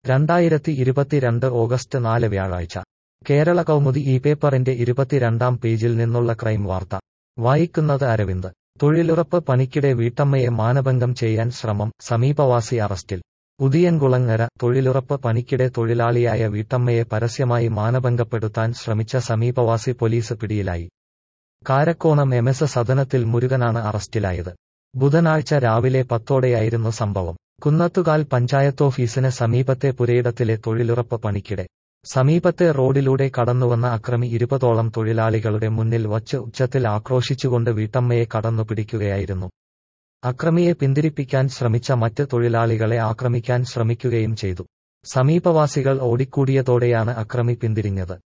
രണ്ടായിരത്തി ഇരുപത്തിരണ്ട് ഓഗസ്റ്റ് നാല് വ്യാഴാഴ്ച കേരള കൗമുദി ഈ പേപ്പറിന്റെ ഇരുപത്തിരണ്ടാം പേജിൽ നിന്നുള്ള ക്രൈം വാർത്ത വായിക്കുന്നത് അരവിന്ദ് തൊഴിലുറപ്പ് പണിക്കിടെ വീട്ടമ്മയെ മാനഭംഗം ചെയ്യാൻ ശ്രമം സമീപവാസി അറസ്റ്റിൽ ഉദിയൻകുളങ്ങര തൊഴിലുറപ്പ് പണിക്കിടെ തൊഴിലാളിയായ വീട്ടമ്മയെ പരസ്യമായി മാനഭംഗപ്പെടുത്താൻ ശ്രമിച്ച സമീപവാസി പോലീസ് പിടിയിലായി കാരക്കോണം എം എസ് സദനത്തിൽ മുരുകനാണ് അറസ്റ്റിലായത് ബുധനാഴ്ച രാവിലെ പത്തോടെയായിരുന്നു സംഭവം കുന്നത്തുകാൽ പഞ്ചായത്തോഫീസിന് സമീപത്തെ പുരയിടത്തിലെ തൊഴിലുറപ്പ് പണിക്കിടെ സമീപത്തെ റോഡിലൂടെ കടന്നുവന്ന അക്രമി ഇരുപതോളം തൊഴിലാളികളുടെ മുന്നിൽ വച്ച് ഉച്ചത്തിൽ ആക്രോശിച്ചുകൊണ്ട് വീട്ടമ്മയെ കടന്നു പിടിക്കുകയായിരുന്നു അക്രമിയെ പിന്തിരിപ്പിക്കാൻ ശ്രമിച്ച മറ്റ് തൊഴിലാളികളെ ആക്രമിക്കാൻ ശ്രമിക്കുകയും ചെയ്തു സമീപവാസികൾ ഓടിക്കൂടിയതോടെയാണ് അക്രമി പിന്തിരിഞ്ഞത്